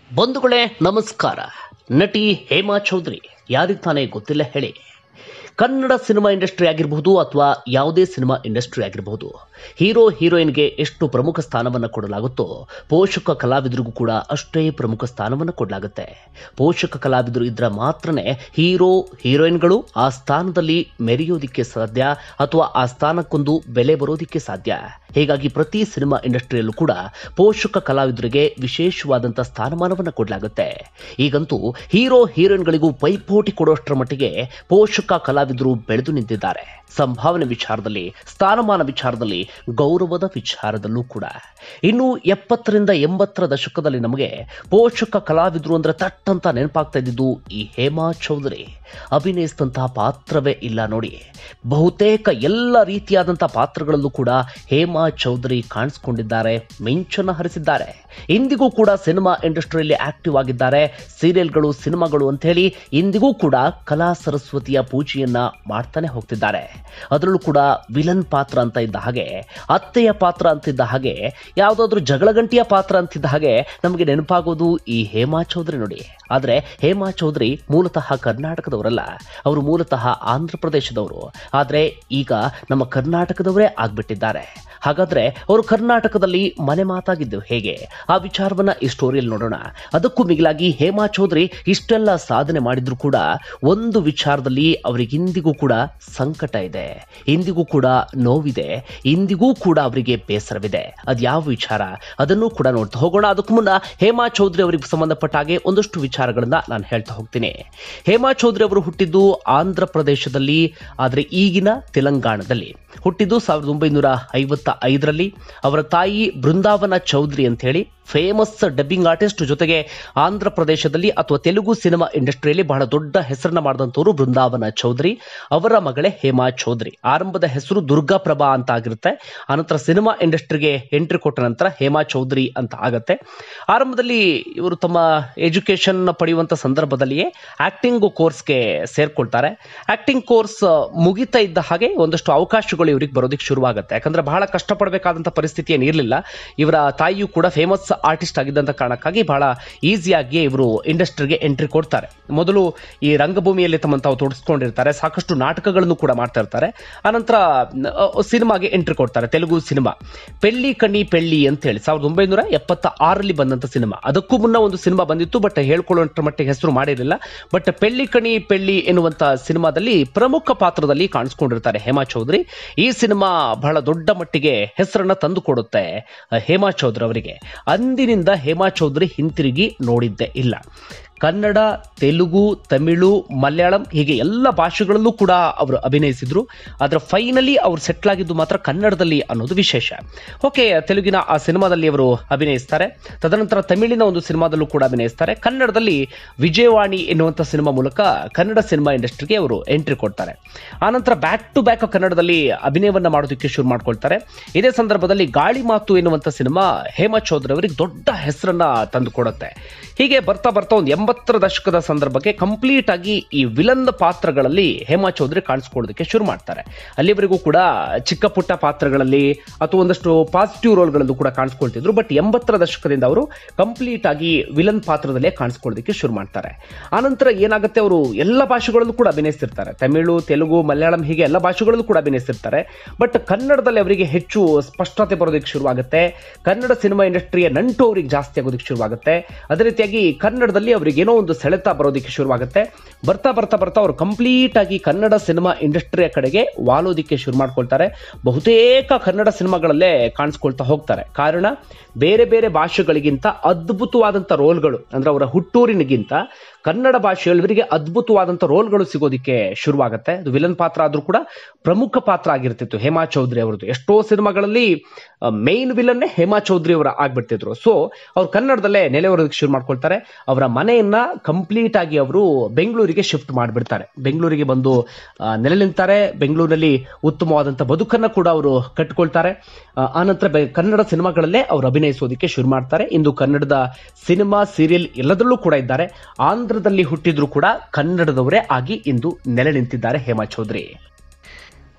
ಬಂಧುಗಳೇ ನಮಸ್ಕಾರ ನಟಿ ಹೇಮಾ ಚೌಧರಿ ಯಾರಿಗೆ ತಾನೇ ಗೊತ್ತಿಲ್ಲ ಹೇಳಿ ಕನ್ನಡ ಸಿನಿಮಾ ಇಂಡಸ್ಟ್ರಿ ಆಗಿರಬಹುದು ಅಥವಾ ಯಾವುದೇ ಸಿನಿಮಾ ಇಂಡಸ್ಟ್ರಿ ಆಗಿರಬಹುದು ಹೀರೋ ಹೀರೋಯಿನ್ಗೆ ಎಷ್ಟು ಪ್ರಮುಖ ಸ್ಥಾನವನ್ನು ಕೊಡಲಾಗುತ್ತೋ ಪೋಷಕ ಕಲಾವಿದರಿಗೂ ಕೂಡ ಅಷ್ಟೇ ಪ್ರಮುಖ ಸ್ಥಾನವನ್ನು ಕೊಡಲಾಗುತ್ತೆ ಪೋಷಕ ಕಲಾವಿದರು ಇದ್ರೆ ಮಾತ್ರನೇ ಹೀರೋ ಹೀರೋಯಿನ್ಗಳು ಆ ಸ್ಥಾನದಲ್ಲಿ ಮೆರೆಯೋದಿಕ್ಕೆ ಸಾಧ್ಯ ಅಥವಾ ಆ ಸ್ಥಾನಕ್ಕೊಂದು ಬೆಲೆ ಬರೋದಿಕ್ಕೆ ಸಾಧ್ಯ ಹೀಗಾಗಿ ಪ್ರತಿ ಸಿನಿಮಾ ಇಂಡಸ್ಟ್ರಿಯಲ್ಲೂ ಕೂಡ ಪೋಷಕ ಕಲಾವಿದರಿಗೆ ವಿಶೇಷವಾದಂಥ ಸ್ಥಾನಮಾನವನ್ನು ಕೊಡಲಾಗುತ್ತೆ ಈಗಂತೂ ಹೀರೋ ಹೀರೋಯಿನ್ಗಳಿಗೂ ಪೈಪೋಟಿ ಕೊಡುವಷ್ಟರ ಮಟ್ಟಿಗೆ ಪೋಷಕ ಕಲಾವಿದರು ಬೆಳೆದು ನಿಂತಿದ್ದಾರೆ ಸಂಭಾವನೆ ವಿಚಾರದಲ್ಲಿ ಸ್ಥಾನಮಾನ ವಿಚಾರದಲ್ಲಿ ಗೌರವದ ವಿಚಾರದಲ್ಲೂ ಕೂಡ ಇನ್ನು ಎಪ್ಪತ್ತರಿಂದ ಎಂಬತ್ತರ ದಶಕದಲ್ಲಿ ನಮಗೆ ಪೋಷಕ ಕಲಾವಿದರು ಅಂದ್ರೆ ತಟ್ಟಂತ ನೆನಪಾಗ್ತಾ ಇದ್ದಿದ್ದು ಈ ಹೇಮಾ ಚೌಧರಿ ಅಭಿನಯಿಸಿದಂತಹ ಪಾತ್ರವೇ ಇಲ್ಲ ನೋಡಿ ಬಹುತೇಕ ಎಲ್ಲ ರೀತಿಯಾದಂತಹ ಪಾತ್ರಗಳಲ್ಲೂ ಕೂಡ ಹೇಮಾ ಚೌಧರಿ ಕಾಣಿಸ್ಕೊಂಡಿದ್ದಾರೆ ಮಿಂಚನ್ನು ಹರಿಸಿದ್ದಾರೆ ಇಂದಿಗೂ ಕೂಡ ಸಿನಿಮಾ ಇಂಡಸ್ಟ್ರಿಯಲ್ಲಿ ಆಕ್ಟಿವ್ ಆಗಿದ್ದಾರೆ ಸೀರಿಯಲ್ಗಳು ಸಿನಿಮಾಗಳು ಅಂತ ಹೇಳಿ ಇಂದಿಗೂ ಕೂಡ ಕಲಾ ಸರಸ್ವತಿಯ ಪೂಜೆಯನ್ನ ಮಾಡ್ತಾನೆ ಹೋಗ್ತಿದ್ದಾರೆ ಅದರಲ್ಲೂ ಕೂಡ ವಿಲನ್ ಪಾತ್ರ ಅಂತ ಇದ್ದ ಹಾಗೆ ಅತ್ತೆಯ ಪಾತ್ರ ಅಂತಿದ್ದ ಹಾಗೆ ಯಾವುದಾದ್ರೂ ಜಗಳಗಂಟಿಯ ಪಾತ್ರ ಅಂತಿದ್ದ ಹಾಗೆ ನಮಗೆ ನೆನಪಾಗೋದು ಈ ಹೇಮಾ ಚೌಧರಿ ನೋಡಿ ಆದರೆ ಹೇಮಾ ಚೌಧರಿ ಮೂಲತಃ ಕರ್ನಾಟಕದವರಲ್ಲ ಅವರು ಮೂಲತಃ ಆಂಧ್ರ ಪ್ರದೇಶದವರು ಆದರೆ ಈಗ ನಮ್ಮ ಕರ್ನಾಟಕದವರೇ ಆಗ್ಬಿಟ್ಟಿದ್ದಾರೆ ಹಾಗಾದ್ರೆ ಅವರು ಕರ್ನಾಟಕದಲ್ಲಿ ಮನೆ ಮಾತಾಗಿದ್ದು ಹೇಗೆ ಆ ವಿಚಾರವನ್ನ ಈ ಸ್ಟೋರಿಯಲ್ಲಿ ನೋಡೋಣ ಅದಕ್ಕೂ ಮಿಗಿಲಾಗಿ ಹೇಮಾ ಚೌಧರಿ ಇಷ್ಟೆಲ್ಲ ಸಾಧನೆ ಮಾಡಿದ್ರು ಕೂಡ ಒಂದು ವಿಚಾರದಲ್ಲಿ ಅವರಿಗೆ ಇಂದಿಗೂ ಕೂಡ ಸಂಕಟ ಇದೆ ಇಂದಿಗೂ ಕೂಡ ನೋವಿದೆ ಇಂದಿಗೂ ಕೂಡ ಅವರಿಗೆ ಬೇಸರವಿದೆ ಅದು ಯಾವ ವಿಚಾರ ಅದನ್ನು ಕೂಡ ನೋಡ್ತಾ ಹೋಗೋಣ ಅದಕ್ಕೂ ಮುನ್ನ ಹೇಮಾ ಚೌಧರಿ ಅವರಿಗೆ ಸಂಬಂಧಪಟ್ಟ ಹಾಗೆ ಒಂದಷ್ಟು ವಿಚಾರಗಳನ್ನ ನಾನು ಹೇಳ್ತಾ ಹೋಗ್ತೀನಿ ಹೇಮಾ ಚೌಧರಿ ಅವರು ಹುಟ್ಟಿದ್ದು ಆಂಧ್ರ ಪ್ರದೇಶದಲ್ಲಿ ಆದರೆ ಈಗಿನ ತೆಲಂಗಾಣದಲ್ಲಿ ಹುಟ್ಟಿದ್ದು ಸಾವಿರದ ಒಂಬೈನೂರ ಐವತ್ತ ಐದರಲ್ಲಿ ಅವರ ತಾಯಿ ಬೃಂದಾವನ ಚೌಧರಿ ಅಂತ ಹೇಳಿ ಫೇಮಸ್ ಡಬ್ಬಿಂಗ್ ಆರ್ಟಿಸ್ಟ್ ಜೊತೆಗೆ ಆಂಧ್ರ ಪ್ರದೇಶದಲ್ಲಿ ಅಥವಾ ತೆಲುಗು ಸಿನಿಮಾ ಇಂಡಸ್ಟ್ರಿಯಲ್ಲಿ ಬಹಳ ದೊಡ್ಡ ಹೆಸರನ್ನ ಮಾಡಿದಂಥವ್ರು ಬೃಂದಾವನ ಚೌಧರಿ ಅವರ ಮಗಳೇ ಹೇಮಾ ಚೌಧರಿ ಆರಂಭದ ಹೆಸರು ದುರ್ಗಾಪ್ರಭಾ ಅಂತ ಆಗಿರುತ್ತೆ ಆನಂತರ ಸಿನಿಮಾ ಇಂಡಸ್ಟ್ರಿಗೆ ಎಂಟ್ರಿ ಕೊಟ್ಟ ನಂತರ ಹೇಮಾ ಚೌಧರಿ ಅಂತ ಆಗತ್ತೆ ಆರಂಭದಲ್ಲಿ ಇವರು ತಮ್ಮ ಎಜುಕೇಶನ್ ಪಡೆಯುವಂತ ಸಂದರ್ಭದಲ್ಲಿಯೇ ಆಕ್ಟಿಂಗ್ ಕೋರ್ಸ್ಗೆ ಸೇರ್ಕೊಳ್ತಾರೆ ಆಕ್ಟಿಂಗ್ ಕೋರ್ಸ್ ಮುಗಿತಾ ಇದ್ದ ಹಾಗೆ ಒಂದಷ್ಟು ಅವಕಾಶಗಳು ಇವರಿಗೆ ಬರೋದಕ್ಕೆ ಶುರುವಾಗುತ್ತೆ ಯಾಕಂದ್ರೆ ಬಹಳ ಕಷ್ಟಪಡಬೇಕಾದಂತ ಪರಿಸ್ಥಿತಿ ಏನು ಇರಲಿಲ್ಲ ಇವರ ತಾಯಿಯು ಕೂಡ ಫೇಮಸ್ ಆರ್ಟಿಸ್ಟ್ ಆಗಿದ್ದಂತ ಕಾರಣಕ್ಕಾಗಿ ಬಹಳ ಈಸಿಯಾಗಿ ಇವರು ಇಂಡಸ್ಟ್ರಿಗೆ ಎಂಟ್ರಿ ಕೊಡ್ತಾರೆ ಮೊದಲು ಈ ರಂಗಭೂಮಿಯಲ್ಲಿ ತಮ್ಮನ್ನು ತಾವು ತೊಡಸ್ಕೊಂಡಿರ್ತಾರೆ ಸಾಕಷ್ಟು ನಾಟಕಗಳನ್ನು ಕೂಡ ಮಾಡ್ತಾ ಇರ್ತಾರೆ ಆನಂತರ ಅ, ಸಿನಿಮಾಗೆ ಎಂಟ್ರಿ ಕೊಡ್ತಾರೆ ತೆಲುಗು ಸಿನಿಮಾ ಪೆಳ್ಳಿ ಕಣ್ಣಿ ಪೆಳ್ಳಿ ಅಂತ ಹೇಳಿ ಸಾವಿರದ ಒಂಬೈನೂರ ಎಪ್ಪತ್ತ ಆರರಲ್ಲಿ ಬಂದಂತ ಸಿನಿಮಾ ಅದಕ್ಕೂ ಮುನ್ನ ಒಂದು ಸಿನಿಮಾ ಬಂದಿತ್ತು ಬಟ್ ಹೇಳ್ಕೊಳ್ಳುವಂತ ಮಟ್ಟಿಗೆ ಹೆಸರು ಮಾಡಿರಲಿಲ್ಲ ಬಟ್ ಪೆಳ್ಳಿ ಕಣಿ ಪೆಳ್ಳಿ ಎನ್ನುವಂತ ಸಿನಿಮಾದಲ್ಲಿ ಪ್ರಮುಖ ಪಾತ್ರದಲ್ಲಿ ಕಾಣಿಸ್ಕೊಂಡಿರ್ತಾರೆ ಹೇಮಾ ಚೌಧರಿ ಈ ಸಿನಿಮಾ ಬಹಳ ದೊಡ್ಡ ಮಟ್ಟಿಗೆ ಹೆಸರನ್ನ ತಂದು ಕೊಡುತ್ತೆ ಅಹ್, ಹೇಮಾ ಚೌಧರಿ ಅವರಿಗೆ ಅಂದಿನಿಂದ ಹೇಮಾ ಚೌಧರಿ ಹಿಂತಿರುಗಿ ನೋಡಿದ್ದೇ ಇಲ್ಲ ಕನ್ನಡ ತೆಲುಗು ತಮಿಳು ಮಲಯಾಳಂ ಹೀಗೆ ಎಲ್ಲ ಭಾಷೆಗಳಲ್ಲೂ ಕೂಡ ಅವರು ಅಭಿನಯಿಸಿದ್ರು ಆದರೆ ಫೈನಲಿ ಅವರು ಸೆಟ್ಲ್ ಆಗಿದ್ದು ಮಾತ್ರ ಕನ್ನಡದಲ್ಲಿ ಅನ್ನೋದು ವಿಶೇಷ ಓಕೆ ತೆಲುಗಿನ ಆ ಸಿನಿಮಾದಲ್ಲಿ ಅವರು ಅಭಿನಯಿಸ್ತಾರೆ ತದನಂತರ ತಮಿಳಿನ ಒಂದು ಸಿನಿಮಾದಲ್ಲೂ ಕೂಡ ಅಭಿನಯಿಸ್ತಾರೆ ಕನ್ನಡದಲ್ಲಿ ವಿಜಯವಾಣಿ ಎನ್ನುವಂಥ ಸಿನಿಮಾ ಮೂಲಕ ಕನ್ನಡ ಸಿನಿಮಾ ಇಂಡಸ್ಟ್ರಿಗೆ ಅವರು ಎಂಟ್ರಿ ಕೊಡ್ತಾರೆ ಆನಂತರ ಬ್ಯಾಕ್ ಟು ಬ್ಯಾಕ್ ಕನ್ನಡದಲ್ಲಿ ಅಭಿನಯವನ್ನ ಮಾಡೋದಕ್ಕೆ ಶುರು ಮಾಡ್ಕೊಳ್ತಾರೆ ಇದೇ ಸಂದರ್ಭದಲ್ಲಿ ಗಾಳಿ ಮಾತು ಎನ್ನುವಂಥ ಸಿನಿಮಾ ಹೇಮಾ ಚೌಧರಿ ಅವರಿಗೆ ದೊಡ್ಡ ಹೆಸರನ್ನ ತಂದು ಕೊಡುತ್ತೆ ಹೀಗೆ ಬರ್ತಾ ಬರ್ತಾ ಒಂದು ಎಂಬತ್ತರ ದಶಕದ ಸಂದರ್ಭಕ್ಕೆ ಕಂಪ್ಲೀಟ್ ಆಗಿ ಈ ವಿಲನ್ ಪಾತ್ರಗಳಲ್ಲಿ ಹೇಮಾ ಚೌಧರಿ ಕಾಣಿಸ್ಕೊಳ್ಳೋದಕ್ಕೆ ಶುರು ಮಾಡ್ತಾರೆ ಅಲ್ಲಿವರೆಗೂ ಕೂಡ ಚಿಕ್ಕ ಪುಟ್ಟ ಪಾತ್ರಗಳಲ್ಲಿ ಅಥವಾ ಒಂದಷ್ಟು ಪಾಸಿಟಿವ್ ರೋಲ್ಗಳಲ್ಲೂ ಕೂಡ ಕಾಣಿಸ್ಕೊಳ್ತಿದ್ರು ಬಟ್ ಎಂಬತ್ತರ ದಶಕದಿಂದ ಅವರು ಕಂಪ್ಲೀಟ್ ಆಗಿ ವಿಲನ್ ಪಾತ್ರದಲ್ಲೇ ಕಾಣಿಸ್ಕೊಳ್ಳೋದಕ್ಕೆ ಶುರು ಮಾಡ್ತಾರೆ ಆನಂತರ ಏನಾಗುತ್ತೆ ಅವರು ಎಲ್ಲ ಭಾಷೆಗಳಲ್ಲೂ ಕೂಡ ಅಭಿನಯಿಸ್ತಿರ್ತಾರೆ ತಮಿಳು ತೆಲುಗು ಮಲಯಾಳಂ ಹೀಗೆ ಎಲ್ಲ ಭಾಷೆಗಳಲ್ಲೂ ಕೂಡ ಅಭಿನಯಿಸ್ತಿರ್ತಾರೆ ಬಟ್ ಕನ್ನಡದಲ್ಲಿ ಅವರಿಗೆ ಹೆಚ್ಚು ಸ್ಪಷ್ಟತೆ ಬರೋದಕ್ಕೆ ಶುರುವಾಗುತ್ತೆ ಕನ್ನಡ ಸಿನಿಮಾ ಇಂಡಸ್ಟ್ರಿಯ ನಂಟು ಅವರಿಗೆ ಜಾಸ್ತಿ ಆಗೋದಕ್ಕೆ ಶುರುವಾಗುತ್ತೆ ಅದೇ ರೀತಿಯಾಗಿ ಕನ್ನಡದಲ್ಲಿ ಅವರಿಗೆ ಏನೋ ಒಂದು ಸೆಳೆತ ಬರೋದಕ್ಕೆ ಶುರುವಾಗುತ್ತೆ ಬರ್ತಾ ಬರ್ತಾ ಬರ್ತಾ ಅವರು ಕಂಪ್ಲೀಟ್ ಆಗಿ ಕನ್ನಡ ಸಿನಿಮಾ ಇಂಡಸ್ಟ್ರಿಯ ಕಡೆಗೆ ವಾಲೋದಿಕ್ಕೆ ಶುರು ಮಾಡ್ಕೊಳ್ತಾರೆ ಬಹುತೇಕ ಕನ್ನಡ ಸಿನಿಮಾಗಳಲ್ಲೇ ಕಾಣಿಸ್ಕೊಳ್ತಾ ಹೋಗ್ತಾರೆ ಕಾರಣ ಬೇರೆ ಬೇರೆ ಭಾಷೆಗಳಿಗಿಂತ ಅದ್ಭುತವಾದಂಥ ರೋಲ್ಗಳು ಅಂದ್ರೆ ಅವರ ಹುಟ್ಟೂರಿನಿಗಿಂತ ಕನ್ನಡ ಭಾಷೆಯಲ್ಲಿ ಇವರಿಗೆ ಅದ್ಭುತವಾದಂಥ ರೋಲ್ಗಳು ಸಿಗೋದಿಕ್ಕೆ ಶುರುವಾಗುತ್ತೆ ಅದು ವಿಲನ್ ಪಾತ್ರ ಆದ್ರೂ ಕೂಡ ಪ್ರಮುಖ ಪಾತ್ರ ಆಗಿರ್ತಿತ್ತು ಹೇಮಾ ಚೌಧರಿ ಅವರದ್ದು ಎಷ್ಟೋ ಸಿನಿಮಾಗಳಲ್ಲಿ ಮೇನ್ ವಿಲನ್ನೇ ಹೇಮಾ ಚೌಧರಿ ಅವರ ಆಗ್ಬಿಡ್ತಿದ್ರು ಸೊ ಅವ್ರು ಕನ್ನಡದಲ್ಲೇ ನೆಲೆವರೋದಕ್ಕೆ ಶುರು ಮಾಡ್ಕೊಳ್ತಾರೆ ಅವರ ಮನೆಯನ್ನ ಕಂಪ್ಲೀಟ್ ಆಗಿ ಅವರು ಬೆಂಗಳೂರಿಗೆ ಶಿಫ್ಟ್ ಮಾಡಿಬಿಡ್ತಾರೆ ಬೆಂಗಳೂರಿಗೆ ಬಂದು ಆ, ನೆಲೆ ನಿಲ್ತಾರೆ ಬೆಂಗಳೂರಿನಲ್ಲಿ ಉತ್ತಮವಾದಂಥ ಬದುಕನ್ನ ಕೂಡ ಅವರು ಕಟ್ಕೊಳ್ತಾರೆ ಆ, ಆನಂತರ ಬೆ- ಕನ್ನಡ ಸಿನಿಮಾಗಳಲ್ಲೇ ಅವರು ಅಭಿನಯಿಸೋದಕ್ಕೆ ಶುರು ಮಾಡ್ತಾರೆ ಇಂದು ಕನ್ನಡದ ಸಿನಿಮಾ ಸೀರಿಯಲ್ ಎಲ್ಲದರಲ್ಲೂ ಕೂಡ ಇದ್ದಾರೆ ಆಂಧ್ರದಲ್ಲಿ ಹುಟ್ಟಿದ್ರು ಕೂಡ ಕನ್ನಡದವರೇ ಆಗಿ ಇಂದು ನೆಲೆ ನಿಂತಿದ್ದಾರೆ ಹೇಮಾ ಚೌಧರಿ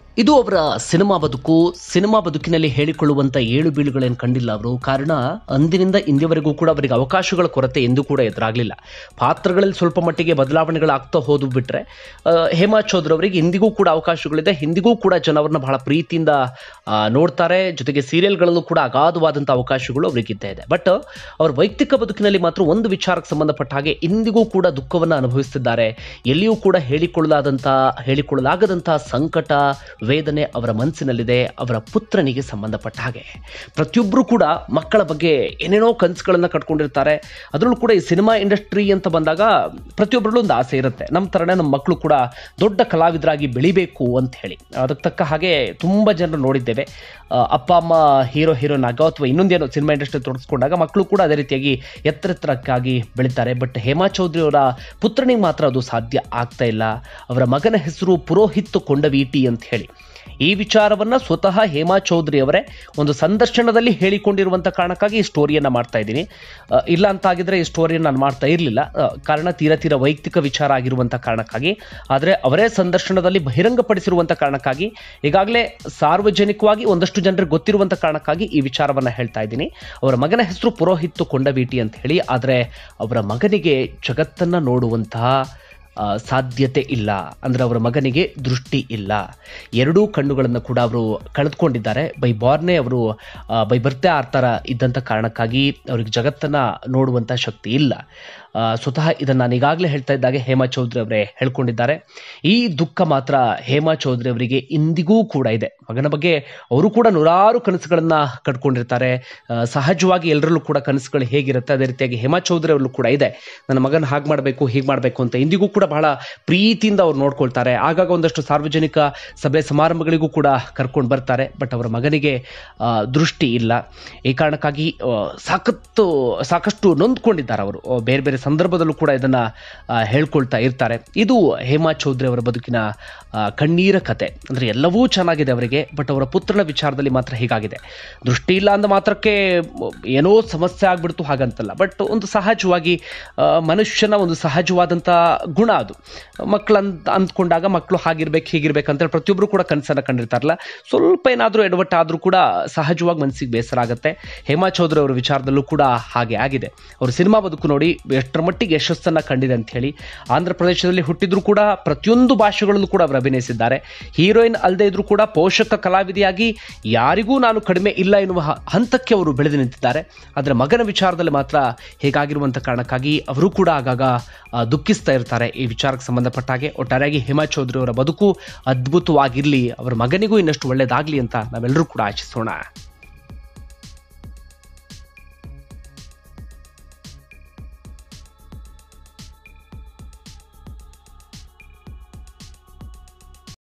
ಇದು ಅವರ ಸಿನಿಮಾ ಬದುಕು ಸಿನಿಮಾ ಬದುಕಿನಲ್ಲಿ ಹೇಳಿಕೊಳ್ಳುವಂತ ಏಳು ಬೀಳುಗಳೇನು ಕಂಡಿಲ್ಲ ಅವರು ಕಾರಣ ಅಂದಿನಿಂದ ಇಂದಿವರೆಗೂ ಕೂಡ ಅವರಿಗೆ ಅವಕಾಶಗಳ ಕೊರತೆ ಎಂದೂ ಕೂಡ ಎದುರಾಗಲಿಲ್ಲ ಪಾತ್ರಗಳಲ್ಲಿ ಸ್ವಲ್ಪ ಮಟ್ಟಿಗೆ ಬದಲಾವಣೆಗಳಾಗ್ತಾ ಹೋದು ಬಿಟ್ರೆ ಆ, ಹೇಮಾ ಚೌಧರಿ ಅವರಿಗೆ ಇಂದಿಗೂ ಕೂಡ ಅವಕಾಶಗಳಿದೆ ಹಿಂದಿಗೂ ಕೂಡ ಜನ ಅವ್ರನ್ನ ಬಹಳ ಪ್ರೀತಿಯಿಂದ ಆ, ನೋಡ್ತಾರೆ ಜೊತೆಗೆ ಸೀರಿಯಲ್ಗಳಲ್ಲೂ ಕೂಡ ಅಗಾಧವಾದಂಥ ಅವಕಾಶಗಳು ಅವರಿಗಿದ್ದೇ ಇದೆ ಬಟ್ ಅವ್ರ ವೈಯಕ್ತಿಕ ಬದುಕಿನಲ್ಲಿ ಮಾತ್ರ ಒಂದು ವಿಚಾರಕ್ಕೆ ಸಂಬಂಧಪಟ್ಟ ಹಾಗೆ ಇಂದಿಗೂ ಕೂಡ ದುಃಖವನ್ನು ಅನುಭವಿಸುತ್ತಿದ್ದಾರೆ ಎಲ್ಲಿಯೂ ಕೂಡ ಹೇಳಿಕೊಳ್ಳಲಾದಂಥ ಹೇಳಿಕೊಳ್ಳಲಾಗದಂಥ ಸಂಕಟ ವೇದನೆ ಅವರ ಮನಸ್ಸಿನಲ್ಲಿದೆ ಅವರ ಪುತ್ರನಿಗೆ ಸಂಬಂಧಪಟ್ಟ ಹಾಗೆ ಪ್ರತಿಯೊಬ್ಬರು ಕೂಡ ಮಕ್ಕಳ ಬಗ್ಗೆ ಏನೇನೋ ಕನಸುಗಳನ್ನು ಕಟ್ಕೊಂಡಿರ್ತಾರೆ ಅದರಲ್ಲೂ ಕೂಡ ಈ ಸಿನಿಮಾ ಇಂಡಸ್ಟ್ರಿ ಅಂತ ಬಂದಾಗ ಪ್ರತಿಯೊಬ್ಬರಲ್ಲೂ ಒಂದು ಆಸೆ ಇರುತ್ತೆ ನಮ್ಮ ಥರನೇ ನಮ್ಮ ಮಕ್ಕಳು ಕೂಡ ದೊಡ್ಡ ಕಲಾವಿದರಾಗಿ ಬೆಳಿಬೇಕು ಅಂತ ಹೇಳಿ ಅದಕ್ಕೆ ತಕ್ಕ ಹಾಗೆ ತುಂಬ ಜನರು ನೋಡಿದ್ದೇವೆ ಆ, ಅಪ್ಪ ಅಮ್ಮ ಹೀರೋ ಹೀರೋನ್ ಆಗ ಅಥವಾ ಇನ್ನೊಂದೇನೋ ಸಿನಿಮಾ ಇಂಡಸ್ಟ್ರಿ ತೊಡಗಿಸ್ಕೊಂಡಾಗ ಮಕ್ಕಳು ಕೂಡ ಅದೇ ರೀತಿಯಾಗಿ ಎತ್ತರ ಎತ್ತರಕ್ಕಾಗಿ ಬೆಳೀತಾರೆ ಬಟ್ ಹೇಮಾ ಚೌಧರಿ ಅವರ ಪುತ್ರನಿಗೆ ಮಾತ್ರ ಅದು ಸಾಧ್ಯ ಆಗ್ತಾ ಇಲ್ಲ ಅವರ ಮಗನ ಹೆಸರು ಪುರೋಹಿತ್ ಕೊಂಡವೀಟಿ ಅಂತ ಹೇಳಿ ಈ ವಿಚಾರವನ್ನ ಸ್ವತಃ ಹೇಮಾ ಚೌಧರಿ ಅವರೇ ಒಂದು ಸಂದರ್ಶನದಲ್ಲಿ ಹೇಳಿಕೊಂಡಿರುವಂತ ಕಾರಣಕ್ಕಾಗಿ ಈ ಸ್ಟೋರಿಯನ್ನ ಮಾಡ್ತಾ ಇದ್ದೀನಿ ಆ, ಇಲ್ಲ ಅಂತ ಆಗಿದ್ರೆ ಈ ಸ್ಟೋರಿಯನ್ನು ನಾನು ಮಾಡ್ತಾ ಇರಲಿಲ್ಲ ಕಾರಣ ತೀರ ತೀರ ವೈಯಕ್ತಿಕ ವಿಚಾರ ಆಗಿರುವಂತ ಕಾರಣಕ್ಕಾಗಿ ಆದರೆ ಅವರೇ ಸಂದರ್ಶನದಲ್ಲಿ ಬಹಿರಂಗಪಡಿಸಿರುವಂತ ಕಾರಣಕ್ಕಾಗಿ ಈಗಾಗಲೇ ಸಾರ್ವಜನಿಕವಾಗಿ ಒಂದಷ್ಟು ಜನರಿಗೆ ಗೊತ್ತಿರುವಂತ ಕಾರಣಕ್ಕಾಗಿ ಈ ವಿಚಾರವನ್ನ ಹೇಳ್ತಾ ಇದ್ದೀನಿ ಅವರ ಮಗನ ಹೆಸರು ಪುರೋಹಿತ್ತು ಕೊಂಡವೀಟಿ ಅಂತ ಹೇಳಿ ಆದರೆ ಅವರ ಮಗನಿಗೆ ಜಗತ್ತನ್ನ ನೋಡುವಂತಹ ಆ, ಸಾಧ್ಯತೆ ಇಲ್ಲ ಅಂದರೆ ಅವರ ಮಗನಿಗೆ ದೃಷ್ಟಿ ಇಲ್ಲ ಎರಡೂ ಕಣ್ಣುಗಳನ್ನು ಕೂಡ ಅವರು ಕಳೆದುಕೊಂಡಿದ್ದಾರೆ ಬೈ ಬಾರ್ನೇ ಅವರು ಆ, ಬೈ ಬರ್ತೆ ಆ ಥರ ಇದ್ದಂಥ ಕಾರಣಕ್ಕಾಗಿ ಅವ್ರಿಗೆ ಜಗತ್ತನ್ನು ನೋಡುವಂಥ ಶಕ್ತಿ ಇಲ್ಲ ಆ, ಸ್ವತಃ ಇದನ್ನು ನಾನು ಈಗಾಗಲೇ ಹೇಳ್ತಾ ಇದ್ದಾಗೆ ಹೇಮಾ ಚೌಧರಿ ಅವರೇ ಹೇಳ್ಕೊಂಡಿದ್ದಾರೆ ಈ ದುಃಖ ಮಾತ್ರ ಹೇಮಾ ಚೌಧರಿ ಅವರಿಗೆ ಇಂದಿಗೂ ಕೂಡ ಇದೆ ಮಗನ ಬಗ್ಗೆ ಅವರು ಕೂಡ ನೂರಾರು ಕನಸುಗಳನ್ನು ಕಟ್ಕೊಂಡಿರ್ತಾರೆ ಆ, ಸಹಜವಾಗಿ ಎಲ್ಲರಲ್ಲೂ ಕೂಡ ಕನಸುಗಳು ಹೇಗಿರುತ್ತೆ ಅದೇ ರೀತಿಯಾಗಿ ಹೇಮಾ ಚೌಧರಿ ಅವರಲ್ಲೂ ಕೂಡ ಇದೆ ನನ್ನ ಮಗನ ಹಾಗೆ ಮಾಡಬೇಕು ಹೀಗೆ ಮಾಡಬೇಕು ಅಂತ ಇಂದಿಗೂ ಕೂಡ ಬಹಳ ಪ್ರೀತಿಯಿಂದ ಅವ್ರು ನೋಡ್ಕೊಳ್ತಾರೆ ಆಗಾಗ ಒಂದಷ್ಟು ಸಾರ್ವಜನಿಕ ಸಭೆ ಸಮಾರಂಭಗಳಿಗೂ ಕೂಡ ಕರ್ಕೊಂಡು ಬರ್ತಾರೆ ಬಟ್ ಅವರ ಮಗನಿಗೆ ಆ, ದೃಷ್ಟಿ ಇಲ್ಲ ಈ ಕಾರಣಕ್ಕಾಗಿ ಆ, ಸಾಕತ್ತು ಸಾಕಷ್ಟು ನೊಂದ್ಕೊಂಡಿದ್ದಾರೆ ಅವರು ಆ, ಬೇರೆ ಬೇರೆ ಸಂದರ್ಭದಲ್ಲೂ ಕೂಡ ಇದನ್ನ ಆ, ಹೇಳ್ಕೊಳ್ತಾ ಇರ್ತಾರೆ ಇದು ಹೇಮಾ ಚೌಧರಿ ಅವರ ಬದುಕಿನ ಆ, ಕಣ್ಣೀರ ಕತೆ ಅಂದ್ರೆ ಎಲ್ಲವೂ ಚೆನ್ನಾಗಿದೆ ಅವರಿಗೆ ಬಟ್ ಅವರ ಪುತ್ರನ ವಿಚಾರದಲ್ಲಿ ಮಾತ್ರ ಹೀಗಾಗಿದೆ ದೃಷ್ಟಿ ಇಲ್ಲ ಅಂದ ಮಾತ್ರಕ್ಕೆ ಮ್, ಏನೋ ಸಮಸ್ಯೆ ಆಗ್ಬಿಡ್ತು ಹಾಗಂತಲ್ಲ ಬಟ್ ಒಂದು ಸಹಜವಾಗಿ ಆ, ಮನುಷ್ಯನ ಒಂದು ಸಹಜವಾದಂಥ ಗುಣ ಅದು ಮಕ್ಕಳು ಅಂತ ಅಂದ್ಕೊಂಡಾಗ ಮಕ್ಕಳು ಹಾಗಿರ್ಬೇಕು ಹೀಗಿರ್ಬೇಕು ಅಂತೇಳಿ ಪ್ರತಿಯೊಬ್ಬರು ಕೂಡ ಕನಸನ್ನು ಕಂಡಿರ್ತಾರಲ್ಲ ಸ್ವಲ್ಪ ಏನಾದರೂ ಎಡವಟ್ಟ ಆದರೂ ಕೂಡ ಸಹಜವಾಗಿ ಮನಸ್ಸಿಗೆ ಬೇಸರ ಆಗುತ್ತೆ ಹೇಮಾ ಚೌಧರಿ ಅವರ ವಿಚಾರದಲ್ಲೂ ಕೂಡ ಹಾಗೆ ಆಗಿದೆ ಅವರು ಸಿನಿಮಾ ಬದುಕು ನೋಡಿ ಎಷ್ಟರ ಮಟ್ಟಿಗೆ ಯಶಸ್ಸನ್ನು ಕಂಡಿದೆ ಅಂತ ಹೇಳಿ ಆಂಧ್ರ ಪ್ರದೇಶದಲ್ಲಿ ಹುಟ್ಟಿದ್ರು ಕೂಡ ಪ್ರತಿಯೊಂದು ಭಾಷೆಗಳಲ್ಲೂ ಕೂಡ ಅವರು ಅಭಿನಯಿಸಿದ್ದಾರೆ ಹೀರೋಯಿನ್ ಅಲ್ಲದೆ ಇದ್ರೂ ಕೂಡ ಪೋಷಕ ಕಲಾವಿದೆಯಾಗಿ ಯಾರಿಗೂ ನಾನು ಕಡಿಮೆ ಇಲ್ಲ ಎನ್ನುವ ಹ- ಹಂತಕ್ಕೆ ಅವರು ಬೆಳೆದು ನಿಂತಿದ್ದಾರೆ ಆದರೆ ಮಗನ ವಿಚಾರದಲ್ಲಿ ಮಾತ್ರ ಹೇಗಾಗಿರುವಂಥ ಕಾರಣಕ್ಕಾಗಿ ಅವರು ಕೂಡ ಆಗಾಗ ಆ, ದುಃಖಿಸ್ತಾ ಇರ್ತಾರೆ ಈ ವಿಚಾರಕ್ಕೆ ಸಂಬಂಧಪಟ್ಟ ಹಾಗೆ ಒಟ್ಟಾರೆಯಾಗಿ ಹೇಮಾ ಚೌಧರಿ ಅವರ ಬದುಕು ಅದ್ಭುತವಾಗಿರಲಿ ಅವರ ಮಗನಿಗೂ ಇನ್ನಷ್ಟು ಒಳ್ಳೆಯದಾಗಲಿ ಅಂತ ನಾವೆಲ್ಲರೂ ಕೂಡ ಆಶಿಸೋಣ